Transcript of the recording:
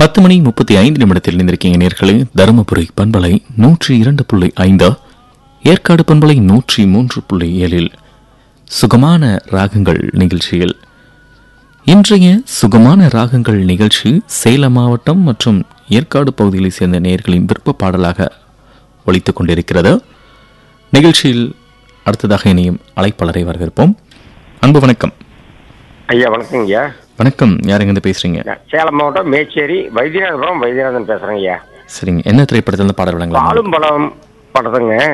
பத்து மணி முப்பத்தி ஐந்து நிமிடத்தில் இணைந்திருக்கீங்க நேர்களே தருமபுரி பண்பலை நூற்றி இரண்டு புள்ளி ஐந்து ஏற்காடு பண்பலை நூற்றி மூன்று புள்ளி ஏழில் சுகமான ராகங்கள் நிகழ்ச்சியில் இன்றைய சுகமான ராகங்கள் நிகழ்ச்சி சேலம் மாவட்டம் மற்றும் ஏற்காடு பகுதிகளைச் சேர்ந்த நேயர்களின் விருப்ப பாடலாக ஒலித்துக் கொண்டிருக்கிறது நிகழ்ச்சியில் அடுத்ததாக இணையும் அழைப்பாளரை வரவேற்போம் அன்பு வணக்கம் ஐயா வணக்கங்க ஐயா வணக்கம் யாருங்க பேசுறீங்க நான் சேலம் மாவட்டம் மேச்சேரி வைத்தியநாதபுரம் வைத்தியநாதன் பேசுறேங்க ஐயா சரிங்க என்ன திரைப்படத்துல இருந்து பாடல் வழங்கலாம் பாலும் பழம் படத்துங்க